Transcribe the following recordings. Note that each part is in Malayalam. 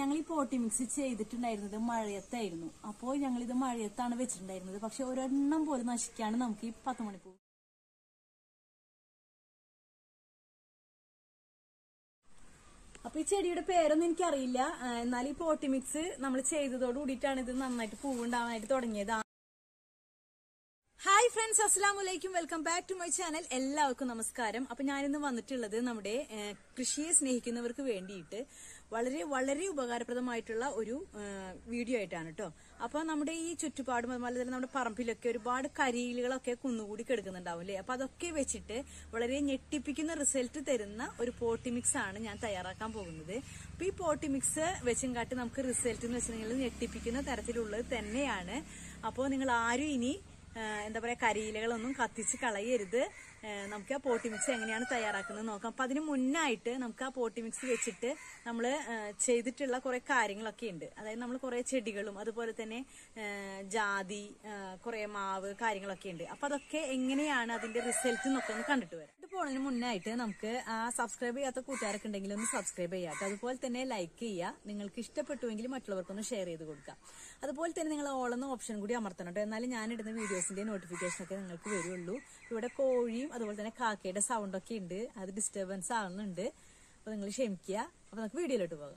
ഞങ്ങൾ ഈ പോട്ടി മിക്സ് ചെയ്തിട്ടുണ്ടായിരുന്നത് മഴയത്തായിരുന്നു അപ്പോൾ ഞങ്ങൾ ഇത് മഴയത്താണ് വെച്ചിട്ടുണ്ടായിരുന്നത് പക്ഷെ ഒരെണ്ണം പോലും നശിക്കാണ് നമുക്ക് ഈ പത്ത് മണിപ്പൂ അപ്പൊ ഈ ചെടിയുടെ പേരൊന്നും എനിക്കറിയില്ല ആ, എന്നാൽ ഈ പോട്ടി മിക്സ് നമ്മൾ ചെയ്തതോട് കൂടിയിട്ടാണ് ഇത് നന്നായിട്ട് പൂവുണ്ടാവാനായിട്ട് തുടങ്ങിയത് ഹായ് ഫ്രണ്ട്സ് അസ്സാം വലൈക്കും welcome back to my channel എല്ലാവർക്കും നമസ്കാരം അപ്പൊ ഞാനിന്ന് വന്നിട്ടുള്ളത് നമ്മുടെ ഏഹ്, കൃഷിയെ സ്നേഹിക്കുന്നവർക്ക് വേണ്ടിയിട്ട് വളരെ വളരെ ഉപകാരപ്രദമായിട്ടുള്ള ഒരു ഏഹ്, വീഡിയോ ആയിട്ടാണ് കേട്ടോ അപ്പൊ നമ്മുടെ ഈ ചുറ്റുപാടും അതുപോലെ തന്നെ നമ്മുടെ പറമ്പിലൊക്കെ ഒരുപാട് കരിയിലുകളൊക്കെ കുന്നുകൂടി കിടക്കുന്നുണ്ടാവും അല്ലേ അപ്പൊ അതൊക്കെ വെച്ചിട്ട് വളരെ ഞെട്ടിപ്പിക്കുന്ന റിസൾട്ട് തരുന്ന ഒരു പോട്ടി മിക്സ് ആണ് ഞാൻ തയ്യാറാക്കാൻ പോകുന്നത് അപ്പൊ ഈ പോട്ടി മിക്സ് വെച്ചും കാട്ടി നമുക്ക് റിസൾട്ട് എന്ന് വെച്ചിട്ടുണ്ടെങ്കിൽ ഞെട്ടിപ്പിക്കുന്ന തരത്തിലുള്ളത് തന്നെയാണ് അപ്പോൾ നിങ്ങൾ ആരും ഇനി ആ, എന്താ പറയാ കരിയിലകളൊന്നും കത്തിച്ച് കളയരുത് ആ, നമുക്ക് ആ പോട്ടി മിക്സ് എങ്ങനെയാണ് തയ്യാറാക്കുന്നത് നോക്കാം അപ്പൊ അതിന് മുന്നായിട്ട് നമുക്ക് ആ പോട്ടി മിക്സ് വെച്ചിട്ട് നമ്മൾ ചെയ്തിട്ടുള്ള കുറെ കാര്യങ്ങളൊക്കെ ഉണ്ട് അതായത് നമ്മൾ കുറെ ചെടികളും അതുപോലെ തന്നെ ആ, ജാതി ആ, കുറെ മാവ് കാര്യങ്ങളൊക്കെ ഉണ്ട് അപ്പൊ അതൊക്കെ എങ്ങനെയാണ് അതിന്റെ റിസൾട്ട് എന്നൊക്കെ ഒന്ന് കണ്ടിട്ട് വരാം ഇത് പോണതിന് മുന്നായിട്ട് നമുക്ക് ആ സബ്സ്ക്രൈബ് ചെയ്യാത്ത കൂട്ടുകാരൊക്കെ ഉണ്ടെങ്കിൽ ഒന്ന് സബ്സ്ക്രൈബ് ചെയ്യാട്ടോ അതുപോലെ തന്നെ ലൈക്ക് ചെയ്യുക നിങ്ങൾക്ക് ഇഷ്ടപ്പെട്ടുവെങ്കിൽ മറ്റുള്ളവർക്കൊന്ന് ഷെയർ ചെയ്ത് കൊടുക്കുക അതുപോലെ തന്നെ നിങ്ങൾ ഓളെന്ന ഓപ്ഷൻ കൂടി അമർത്തണം കേട്ടോ എന്നാലും ഞാൻ ഇടുന്ന വീഡിയോസിന്റെ നോട്ടിഫിക്കേഷൻ ഒക്കെ നിങ്ങൾക്ക് വരുള്ളൂ ഇവിടെ കോഴിയും അതുപോലെ തന്നെ കാക്കയുടെ സൗണ്ട് ഒക്കെ ഉണ്ട് അത് ഡിസ്റ്റർബൻസ് ആവുന്നുണ്ട് അപ്പൊ നിങ്ങൾ ക്ഷമിക്കുക അപ്പൊ നമുക്ക് വീഡിയോയിലോട്ട് പോകാം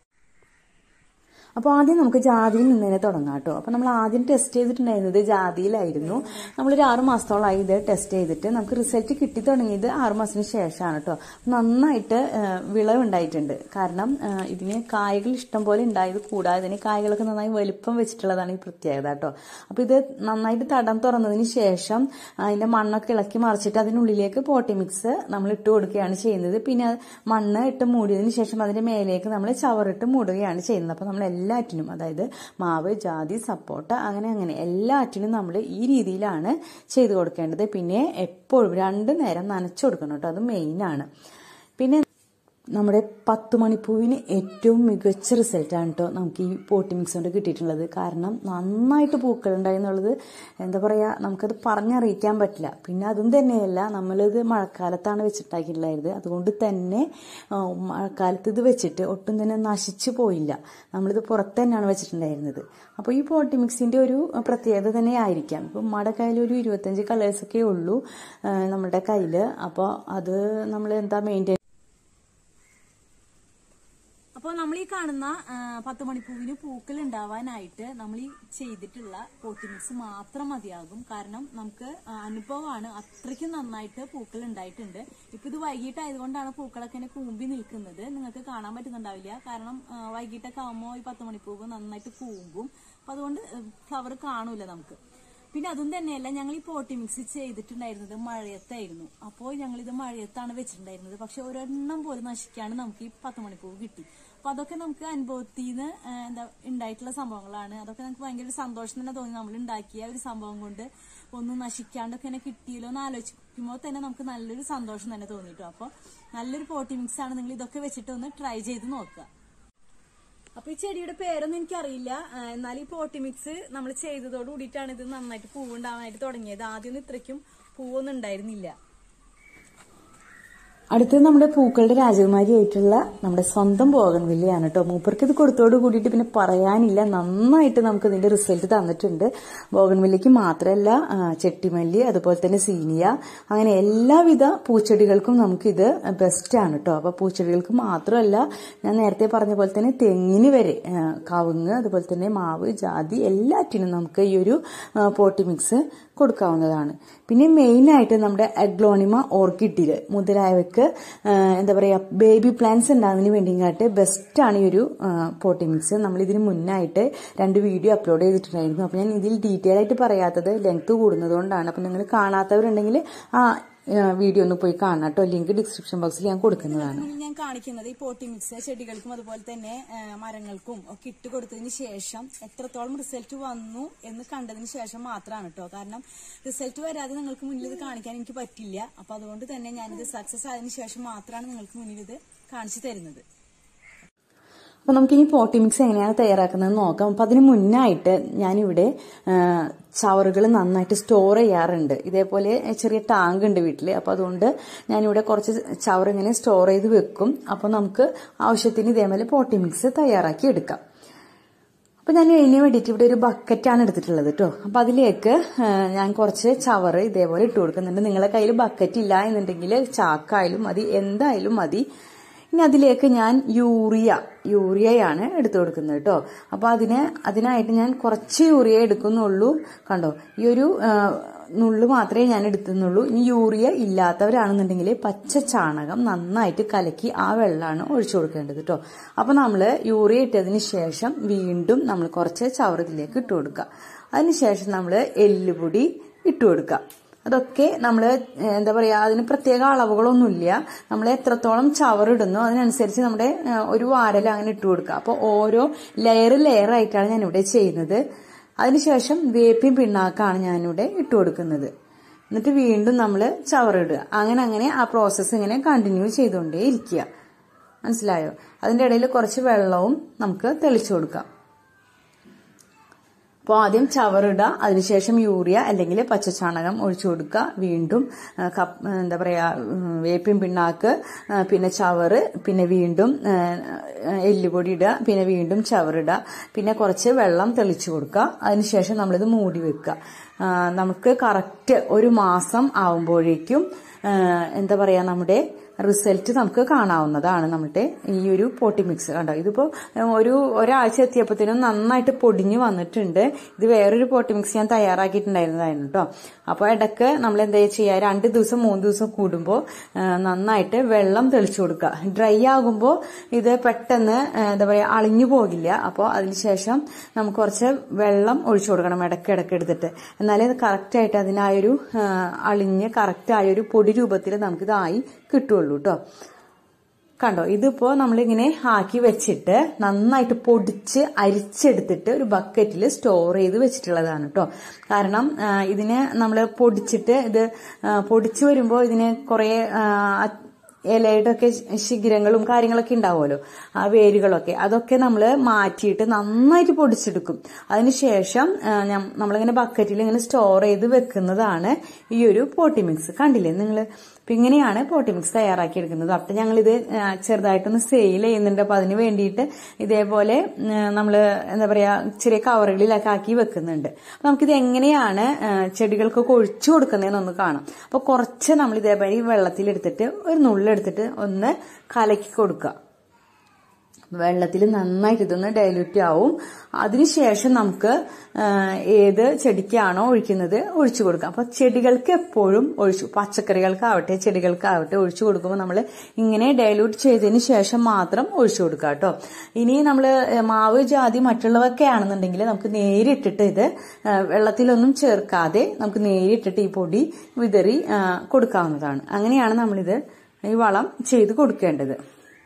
അപ്പോൾ ആദ്യം നമുക്ക് ജാതിയിൽ നിന്ന് തന്നെ തുടങ്ങാം കേട്ടോ അപ്പോൾ നമ്മൾ ആദ്യം ടെസ്റ്റ് ചെയ്തിട്ടുണ്ടായിരുന്നത് ജാതിയിലായിരുന്നു നമ്മളൊരു ആറ് മാസത്തോളമായി ഇത് ടെസ്റ്റ് ചെയ്തിട്ട് നമുക്ക് റിസൾട്ട് കിട്ടി തുടങ്ങിയത് ആറ് മാസത്തിന് ശേഷമാണ് കേട്ടോ നന്നായിട്ട് ആ, വിളവുണ്ടായിട്ടുണ്ട് കാരണം ആ, ഇതിന് കായകൾ ഇഷ്ടം പോലെ ഉണ്ടായത് കൂടാതെ തന്നെ കായകളൊക്കെ നന്നായി വലുപ്പം വെച്ചിട്ടുള്ളതാണ് ഈ പ്രത്യേകത കേട്ടോ അപ്പോൾ ഇത് നന്നായിട്ട് തടം തുറന്നതിന് ശേഷം അതിന്റെ മണ്ണൊക്കെ ഇളക്കി മറിച്ചിട്ട് അതിനുള്ളിലേക്ക് പോട്ടി മിക്സ് നമ്മൾ ഇട്ട് കൊടുക്കുകയാണ് ചെയ്യുന്നത് പിന്നെ അത് മണ്ണ് ഇട്ട് മൂടിയതിന് ശേഷം അതിന്റെ മേലേക്ക് നമ്മൾ ചവറിട്ട് മൂടുകയാണ് ചെയ്യുന്നത് അപ്പോൾ നമ്മൾ എല്ലാറ്റിനും അതായത് മാവ് ജാതി സപ്പോട്ട അങ്ങനെ അങ്ങനെ എല്ലാറ്റിനും നമ്മൾ ഈ രീതിയിലാണ് ചെയ്തു കൊടുക്കേണ്ടത് പിന്നെ എപ്പോഴും രണ്ട് നേരം നനച്ചു കൊടുക്കണം കേട്ടോ അത് മെയിനാണ് പിന്നെ നമ്മുടെ പത്ത് മണിപ്പൂവിന് ഏറ്റവും മികച്ച റിസൾട്ടാണ് കേട്ടോ നമുക്ക് ഈ പോട്ടി മിക്സ് കൊണ്ട് കിട്ടിയിട്ടുള്ളത് കാരണം നന്നായിട്ട് പൂക്കളുണ്ടായി എന്നുള്ളത് എന്താ പറയുക നമുക്കത് പറഞ്ഞറിയിക്കാൻ പറ്റില്ല പിന്നെ അതും തന്നെയല്ല നമ്മളിത് മഴക്കാലത്താണ് വെച്ചിട്ടുണ്ടാക്കിയിട്ടുള്ളത് അതുകൊണ്ട് തന്നെ ആ, മഴക്കാലത്ത് ഇത് വെച്ചിട്ട് ഒട്ടും തന്നെ നശിച്ചു പോയില്ല നമ്മളിത് പുറത്ത് തന്നെയാണ് വെച്ചിട്ടുണ്ടായിരുന്നത് അപ്പോൾ ഈ പോട്ടി മിക്സിന്റെ ഒരു പ്രത്യേകത തന്നെ ആയിരിക്കാം ഇപ്പം ഉമ്മയുടെ കയ്യിൽ ഒരു ഇരുപത്തഞ്ച് കളേഴ്സൊക്കെ ഉള്ളൂ ആ, നമ്മുടെ കയ്യിൽ അപ്പോൾ അത് നമ്മൾ എന്താ മെയിൻറ്റെയിൻ അപ്പോൾ നമ്മൾ ഈ കാണുന്ന ആ, പത്ത് മണിപ്പൂവിന് പൂക്കൾ ഉണ്ടാവാനായിട്ട് നമ്മൾ ഈ ചെയ്തിട്ടുള്ള പോട്ടി മിക്സ് മാത്രം മതിയാകും കാരണം നമുക്ക് ആ, അനുഭവമാണ് അത്രയ്ക്കും നന്നായിട്ട് പൂക്കൾ ഉണ്ടായിട്ടുണ്ട് ഇപ്പൊ ഇത് വൈകിട്ടായതുകൊണ്ടാണ് പൂക്കളൊക്കെ ഇങ്ങനെ കൂമ്പി നിൽക്കുന്നത് നിങ്ങൾക്ക് കാണാൻ പറ്റുന്നുണ്ടാവില്ല കാരണം ആ, വൈകിട്ടൊക്കെ ആകുമ്പോൾ ഈ പത്ത് മണിപ്പൂവ് നന്നായിട്ട് കൂമ്പും അപ്പൊ അതുകൊണ്ട് ഫ്ലവർ കാണൂല നമുക്ക് പിന്നെ അതും തന്നെയല്ല ഞങ്ങൾ ഈ പോട്ടി മിക്സ് ചെയ്തിട്ടുണ്ടായിരുന്നത് മഴയത്തായിരുന്നു അപ്പോൾ ഞങ്ങൾ ഇത് മഴയത്താണ് വെച്ചിട്ടുണ്ടായിരുന്നത് പക്ഷെ ഒരെണ്ണം പോലും നശിക്കാണ് നമുക്ക് ഈ പത്ത് മണിപ്പൂവ് കിട്ടി അപ്പൊ അതൊക്കെ നമുക്ക് അനുഭവത്തിൽ നിന്ന് എന്താ ഉണ്ടായിട്ടുള്ള സംഭവങ്ങളാണ് അതൊക്കെ നമുക്ക് ഭയങ്കര ഒരു സന്തോഷം തന്നെ തോന്നി നമ്മൾ ഉണ്ടാക്കിയ ഒരു സംഭവം കൊണ്ട് ഒന്നും നശിക്കാണ്ടൊക്കെ തന്നെ കിട്ടിയല്ലോ എന്ന് ആലോചിക്കുമ്പോൾ തന്നെ നമുക്ക് നല്ലൊരു സന്തോഷം തന്നെ തോന്നിട്ടോ അപ്പോൾ നല്ലൊരു പോട്ടി മിക്സ് ആണ് നിങ്ങൾ ഇതൊക്കെ വെച്ചിട്ട് ഒന്ന് ട്രൈ ചെയ്ത് നോക്കുക അപ്പൊ ഈ ചെടിയുടെ പേരൊന്നും എനിക്കറിയില്ല ആ, എന്നാൽ ഈ പോട്ടി മിക്സ് നമ്മൾ ചെയ്തതോട് കൂടിയിട്ടാണ് ഇത് നന്നായിട്ട് പൂവുണ്ടാവാനായിട്ട് തുടങ്ങിയത് ആദ്യം ഇത്രയ്ക്കും പൂവൊന്നും ഉണ്ടായിരുന്നില്ല അടുത്തത് നമ്മുടെ പൂക്കളുടെ രാജകുമാരിയായിട്ടുള്ള നമ്മുടെ സ്വന്തം ബോഗൻവില്ലയാണ് കേട്ടോ മൂപ്പർക്ക് ഇത് കൊടുത്തോട് കൂടിയിട്ട് പിന്നെ പറയാനില്ല നന്നായിട്ട് നമുക്ക് ഇതിന്റെ റിസൾട്ട് തന്നിട്ടുണ്ട് ബോഗൻവില്ലയ്ക്ക് മാത്രമല്ല ആ, ചെട്ടിമല്ലി അതുപോലെ തന്നെ സീനിയ അങ്ങനെ എല്ലാവിധ പൂച്ചെടികൾക്കും നമുക്കിത് ബെസ്റ്റ് ആണ് കേട്ടോ അപ്പൊ പൂച്ചെടികൾക്ക് മാത്രമല്ല ഞാൻ നേരത്തെ പറഞ്ഞ പോലെ തന്നെ തെങ്ങിന് വരെ ആ, കവുങ്ങ് അതുപോലെ തന്നെ മാവ് ജാതി എല്ലാറ്റിനും നമുക്ക് ഈ ഒരു ആ, പോട്ടി മിക്സ് കൊടുക്കാവുന്നതാണ് പിന്നെ മെയിനായിട്ട് നമ്മുടെ അഗ്ലോണിമ ഓർക്കിഡില് മുതലായവയ്ക്ക് ആ, എന്താ പറയുക ബേബി പ്ലാന്റ്സ് ഉണ്ടാകുന്നതിന് വേണ്ടിങ്ങാട്ട് ബെസ്റ്റാണ് ഈ ഒരു ആ, പോട്ടി മിക്സ് നമ്മൾ ഇതിന് മുന്നായിട്ട് രണ്ട് വീഡിയോ അപ്ലോഡ് ചെയ്തിട്ടുണ്ടായിരുന്നു അപ്പോൾ ഞാൻ ഇതിൽ ഡീറ്റെയിൽ ആയിട്ട് പറയാത്തത് ലെങ്ത് കൂടുന്നത് കൊണ്ടാണ് അപ്പോൾ നിങ്ങൾ കാണാത്തവരുണ്ടെങ്കിൽ ആ വീഡിയോ ഒന്ന് പോയി കാണാം കേട്ടോ ലിങ്ക് ഡിസ്ക്രിപ്ഷൻ ബോക്സിൽ ഞാൻ കൊടുക്കുന്നതാണ് മുന്നിൽ ഞാൻ കാണിക്കുന്നത് ഈ പോട്ടി മിക്സ് ചെടികൾക്കും അതുപോലെ തന്നെ ആ, മരങ്ങൾക്കും ഒക്കെ ഇട്ട് കൊടുത്തതിന് ശേഷം എത്രത്തോളം റിസൾട്ട് വന്നു എന്ന് കണ്ടതിന് ശേഷം മാത്രമാണ് കേട്ടോ കാരണം റിസൾട്ട് വരാതെ നിങ്ങൾക്ക് മുന്നിൽ ഇത് കാണിക്കാൻ എനിക്ക് പറ്റില്ല അപ്പൊ അതുകൊണ്ട് തന്നെ ഞാനിത് സക്സസ് ആയതിനു ശേഷം മാത്രമാണ് നിങ്ങൾക്ക് മുന്നിൽ ഇത് കാണിച്ചു തരുന്നത് അപ്പൊ നമുക്കിനി പോട്ടി മിക്സ് എങ്ങനെയാണ് തയ്യാറാക്കുന്നത് നോക്കാം അപ്പൊ അതിന് മുന്നായിട്ട് ഞാനിവിടെ ചവറുകൾ നന്നായിട്ട് സ്റ്റോർ ചെയ്യാറുണ്ട് ഇതേപോലെ ചെറിയ ടാങ്ക് ഉണ്ട് വീട്ടിൽ അപ്പൊ അതുകൊണ്ട് ഞാനിവിടെ കുറച്ച് ചവറ് ഇങ്ങനെ സ്റ്റോർ ചെയ്ത് വെക്കും അപ്പൊ നമുക്ക് ആവശ്യത്തിന് ഇതേപോലെ പോട്ടി മിക്സ് തയ്യാറാക്കി എടുക്കാം അപ്പൊ ഞാൻ ഇതിന് വേണ്ടിയിട്ട് ഇവിടെ ഒരു ബക്കറ്റാണ് എടുത്തിട്ടുള്ളത് കേട്ടോ അപ്പൊ അതിലേക്ക് ഞാൻ കുറച്ച് ചവറ് ഇതേപോലെ ഇട്ട് കൊടുക്കുന്നുണ്ട് നിങ്ങളെ കയ്യിൽ ബക്കറ്റ് ഇല്ല എന്നുണ്ടെങ്കിൽ ചാക്കായാലും മതി എന്തായാലും മതി ഇനി അതിലേക്ക് ഞാൻ യൂറിയ യൂറിയയാണ് എടുത്തു കൊടുക്കുന്നത് കേട്ടോ അപ്പൊ അതിന് അതിനായിട്ട് ഞാൻ കുറച്ച് യൂറിയ എടുക്കുന്നുള്ളൂ കണ്ടോ ഈ ഒരു നുള്ളു മാത്രമേ ഞാൻ എടുത്തുന്നുള്ളൂ ഇനി യൂറിയ ഇല്ലാത്തവരാണെന്നുണ്ടെങ്കിൽ പച്ച ചാണകം നന്നായിട്ട് കലക്കി ആ വെള്ളമാണ് ഒഴിച്ചു കൊടുക്കേണ്ടത് കേട്ടോ അപ്പൊ നമ്മൾ യൂറിയ ഇട്ടതിന് ശേഷം വീണ്ടും നമ്മൾ കുറച്ച് ചവറതിലേക്ക് ഇട്ട് കൊടുക്കുക അതിനുശേഷം നമ്മൾ എല്ലുപൊടി ഇട്ട് കൊടുക്കുക അതൊക്കെ നമ്മൾ എന്താ പറയുക അതിന് പ്രത്യേക അളവുകളൊന്നുമില്ല നമ്മൾ എത്രത്തോളം ചവറിടുന്നു അതിനനുസരിച്ച് നമ്മുടെ ഒരു വാരൽ അങ്ങനെ ഇട്ട് കൊടുക്കുക അപ്പോൾ ഓരോ ലെയർ ലെയർ ആയിട്ടാണ് ഞാനിവിടെ ചെയ്യുന്നത് അതിനുശേഷം വേപ്പിൻ പിണ്ണാക്കാണ് ഞാനിവിടെ ഇട്ട് കൊടുക്കുന്നത് എന്നിട്ട് വീണ്ടും നമ്മൾ ചവറിടുക അങ്ങനെ അങ്ങനെ ആ പ്രോസസ്സ് ഇങ്ങനെ കണ്ടിന്യൂ ചെയ്തുകൊണ്ടേ ഇരിക്കുക മനസ്സിലായോ അതിൻ്റെ ഇടയിൽ കുറച്ച് വെള്ളവും നമുക്ക് തെളിച്ചു കൊടുക്കാം അപ്പോൾ ആദ്യം ചവറിടുക അതിനുശേഷം യൂറിയ അല്ലെങ്കിൽ പച്ചച്ചാണകം ഒഴിച്ചു കൊടുക്കുക വീണ്ടും എന്താ പറയുക വേപ്പിൻ പിണ്ണാക്ക് പിന്നെ ചവറ് പിന്നെ വീണ്ടും എല്ലുപൊടി ഇടുക പിന്നെ വീണ്ടും ചവറിടുക പിന്നെ കുറച്ച് വെള്ളം തെളിച്ചു കൊടുക്കുക അതിനുശേഷം നമ്മളിത് മൂടി വെക്കുക നമുക്ക് കറക്റ്റ് ഒരു മാസം ആവുമ്പോഴേക്കും എന്താ പറയുക നമ്മുടെ റിസൾട്ട് നമുക്ക് കാണാവുന്നതാണ് നമ്മുടെ ഈ ഒരു പോട്ടി മിക്സ് കണ്ടോ ഇതിപ്പോ ഒരു ഒരാഴ്ച എത്തിയപ്പോഴത്തേനും നന്നായിട്ട് പൊടിഞ്ഞു വന്നിട്ടുണ്ട് ഇത് വേറൊരു പോട്ടി മിക്സ് ഞാൻ തയ്യാറാക്കിയിട്ടുണ്ടായിരുന്നതായിരുന്നു കേട്ടോ അപ്പോൾ ഇടയ്ക്ക് നമ്മൾ എന്താ ചെയ്യുക രണ്ട് ദിവസം മൂന്ന് ദിവസം കൂടുമ്പോൾ നന്നായിട്ട് വെള്ളം തെളിച്ചു കൊടുക്കുക ഡ്രൈ ആകുമ്പോൾ ഇത് പെട്ടെന്ന് എന്താ പറയുക അളിഞ്ഞു പോകില്ല അപ്പോൾ അതിനുശേഷം നമുക്ക് കുറച്ച് വെള്ളം ഒഴിച്ചു കൊടുക്കണം ഇടയ്ക്ക് ഇടയ്ക്ക് എടുത്തിട്ട് എന്നാലേ ഇത് കറക്റ്റായിട്ട് അതിനായൊരു അളിഞ്ഞ് കറക്റ്റായൊരു പൊടി രൂപത്തിൽ നമുക്കിതായി കിട്ടുള്ളൂ കേട്ടോ കണ്ടോ ഇതിപ്പോ നമ്മളിങ്ങനെ ആക്കി വെച്ചിട്ട് നന്നായിട്ട് പൊടിച്ച് അരിച്ചെടുത്തിട്ട് ഒരു ബക്കറ്റിൽ സ്റ്റോർ ചെയ്ത് വെച്ചിട്ടുള്ളതാണ് കേട്ടോ കാരണം ഇതിന് നമ്മൾ പൊടിച്ചിട്ട് ഇത് പൊടിച്ചു വരുമ്പോൾ ഇതിന് കുറേ ഇലയുടെ ഒക്കെ ശിഖിരങ്ങളും കാര്യങ്ങളൊക്കെ ഉണ്ടാവുമല്ലോ ആ വേരുകളൊക്കെ അതൊക്കെ നമ്മൾ മാറ്റിയിട്ട് നന്നായിട്ട് പൊടിച്ചെടുക്കും അതിനുശേഷം നമ്മളിങ്ങനെ ബക്കറ്റിൽ ഇങ്ങനെ സ്റ്റോർ ചെയ്ത് വെക്കുന്നതാണ് ഈ ഒരു പോട്ടി മിക്സ് കണ്ടില്ലേ നിങ്ങൾ അപ്പൊ ഇങ്ങനെയാണ് പോട്ടി മിക്സ് തയ്യാറാക്കി എടുക്കുന്നത് അപ്പൊ ഞങ്ങളിത് ചെറുതായിട്ടൊന്ന് സെയിൽ ചെയ്യുന്നുണ്ട് അപ്പൊ അതിന് വേണ്ടിയിട്ട് ഇതേപോലെ നമ്മൾ എന്താ പറയാ ചെറിയ കവറുകളിലൊക്കെ ആക്കി വെക്കുന്നുണ്ട് അപ്പൊ നമുക്കിത് എങ്ങനെയാണ് ചെടികൾക്കൊക്കെ ഒഴിച്ചു കൊടുക്കുന്നതെന്നൊന്ന് കാണാം അപ്പൊ കുറച്ച് നമ്മൾ ഇതേപോലെ വെള്ളത്തിലെടുത്തിട്ട് ഒരു നുള്ളെടുത്തിട്ട് ഒന്ന് കലക്കി കൊടുക്കുക വെള്ളത്തിൽ നന്നായിട്ട് ഇതൊന്ന് ഡൈല്യൂറ്റ് ആവും അതിനുശേഷം നമുക്ക് ഏത് ചെടിക്കാണോ ഒഴിക്കുന്നത് ഒഴിച്ചു കൊടുക്കാം അപ്പൊ ചെടികൾക്ക് എപ്പോഴും ഒഴിച്ചു പച്ചക്കറികൾക്കാവട്ടെ ചെടികൾക്കാവട്ടെ ഒഴിച്ചു കൊടുക്കുമ്പോൾ നമ്മൾ ഇങ്ങനെ ഡൈല്യൂട്ട് ചെയ്തതിന് ശേഷം മാത്രം ഒഴിച്ചു കൊടുക്കുക കേട്ടോ ഇനി നമ്മൾ മാവ് ജാതി മറ്റുള്ളവയൊക്കെ ആണെന്നുണ്ടെങ്കിൽ നമുക്ക് നേരിട്ടിട്ട് ഇത് വെള്ളത്തിലൊന്നും ചേർക്കാതെ നമുക്ക് നേരിട്ടിട്ട് ഈ പൊടി വിതറി കൊടുക്കാവുന്നതാണ് അങ്ങനെയാണ് നമ്മളിത് ഈ വളം ചെയ്ത് കൊടുക്കേണ്ടത്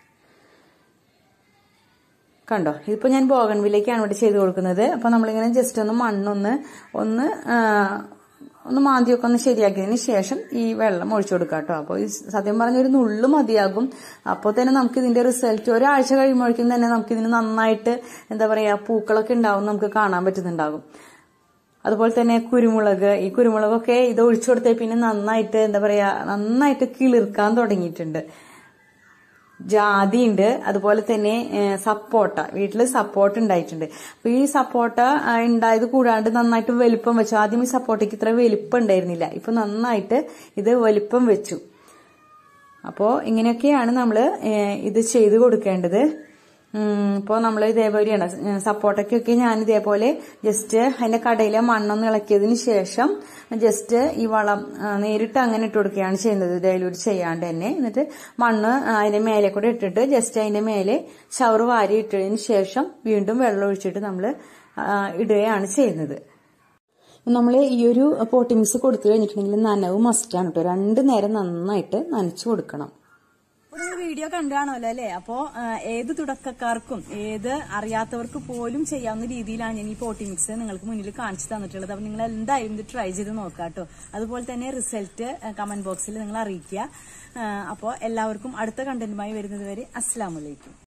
കണ്ടോ ഇതിപ്പോ ഞാൻ ബോഗൺവില്ലേക്കാണ് ഇവിടെ ചെയ്ത് കൊടുക്കുന്നത് അപ്പൊ നമ്മളിങ്ങനെ ജസ്റ്റ് ഒന്ന് മണ്ണൊന്ന് ഒന്ന് ഒന്ന് മാന്തിയൊക്കെ ഒന്ന് ശരിയാക്കിയതിന് ശേഷം ഈ വെള്ളം ഒഴിച്ചു കൊടുക്കുക കേട്ടോ അപ്പോൾ ഈ സത്യം പറഞ്ഞ ഒരു നുള്ളു മതിയാകും അപ്പോൾ തന്നെ നമുക്ക് ഇതിന്റെ റിസൾട്ട് ഒരാഴ്ച കഴിയുമ്പോഴേക്കും തന്നെ നമുക്ക് ഇതിന് നന്നായിട്ട് എന്താ പറയാ പൂക്കളൊക്കെ ഉണ്ടാവും നമുക്ക് കാണാൻ പറ്റുന്നുണ്ടാകും അതുപോലെ തന്നെ കുരുമുളക് ഈ കുരുമുളകൊക്കെ ഇത് ഒഴിച്ചു കൊടുത്തേ പിന്നെ നന്നായിട്ട് എന്താ പറയാ നന്നായിട്ട് കിളിർക്കാൻ തുടങ്ങിയിട്ടുണ്ട് ജാതി ഉണ്ട് അതുപോലെ തന്നെ സപ്പോട്ട വീട്ടിൽ സപ്പോർട്ട് ഉണ്ടായിട്ടുണ്ട് അപ്പൊ ഈ സപ്പോട്ട ഉണ്ടായത് കൂടാണ്ട് നന്നായിട്ട് വലിപ്പം വെച്ചു ആദ്യം ഈ സപ്പോട്ടയ്ക്ക് ഇത്ര വലിപ്പം ഉണ്ടായിരുന്നില്ല ഇപ്പൊ നന്നായിട്ട് ഇത് വലിപ്പം വെച്ചു അപ്പോൾ ഇങ്ങനെയൊക്കെയാണ് നമ്മൾ ഇത് ചെയ്തു കൊടുക്കേണ്ടത് ഇപ്പോൾ നമ്മൾ ഇതേപോലെയാണ് സപ്പോർട്ടയ്ക്കൊക്കെ ഞാൻ ഇതേപോലെ ജസ്റ്റ് അതിന്റെ കടയിലെ മണ്ണൊന്ന് ഇളക്കിയതിന് ശേഷം ജസ്റ്റ് ഈ വളം നേരിട്ട് അങ്ങനെ ഇട്ട് കൊടുക്കുകയാണ് ചെയ്യുന്നത് ഡൈലൂട്ട് ചെയ്യാണ്ട് തന്നെ എന്നിട്ട് മണ്ണ് അതിന്റെ മേലെ കൂടെ ഇട്ടിട്ട് ജസ്റ്റ് അതിന്റെ മേലെ ഷവർ വാരി ഇട്ടതിന് ശേഷം വീണ്ടും വെള്ളം ഒഴിച്ചിട്ട് നമ്മൾ ഇടുകയാണ് ചെയ്യുന്നത് നമ്മൾ ഈ ഒരു പോട്ടി മിക്സ് കൊടുത്തു കഴിഞ്ഞിട്ടുണ്ടെങ്കിൽ നനവ് മസ്റ്റാണ് കേട്ടോ രണ്ടു നേരം നന്നായിട്ട് നനച്ചു കൊടുക്കണം ഒരു വീഡിയോ കണ്ടാണല്ലോ അല്ലെ അപ്പോ ആ, ഏത് തുടക്കക്കാർക്കും ഏത് അറിയാത്തവർക്ക് പോലും ചെയ്യാവുന്ന രീതിയിലാണ് ഞാൻ ഈ പോട്ടി മിക്സ് നിങ്ങൾക്ക് മുന്നിൽ കാണിച്ചു തന്നിട്ടുള്ളത് അപ്പൊ നിങ്ങൾ എന്തായാലും ഇത് ട്രൈ ചെയ്ത് നോക്കാം കേട്ടോ അതുപോലെ തന്നെ റിസൾട്ട് കമന്റ് ബോക്സിൽ നിങ്ങൾ അറിയിക്കുക അപ്പോൾ എല്ലാവർക്കും അടുത്ത കണ്ടന്റുമായി വരുന്നത് വരെ അസ്സാം വലൈക്കും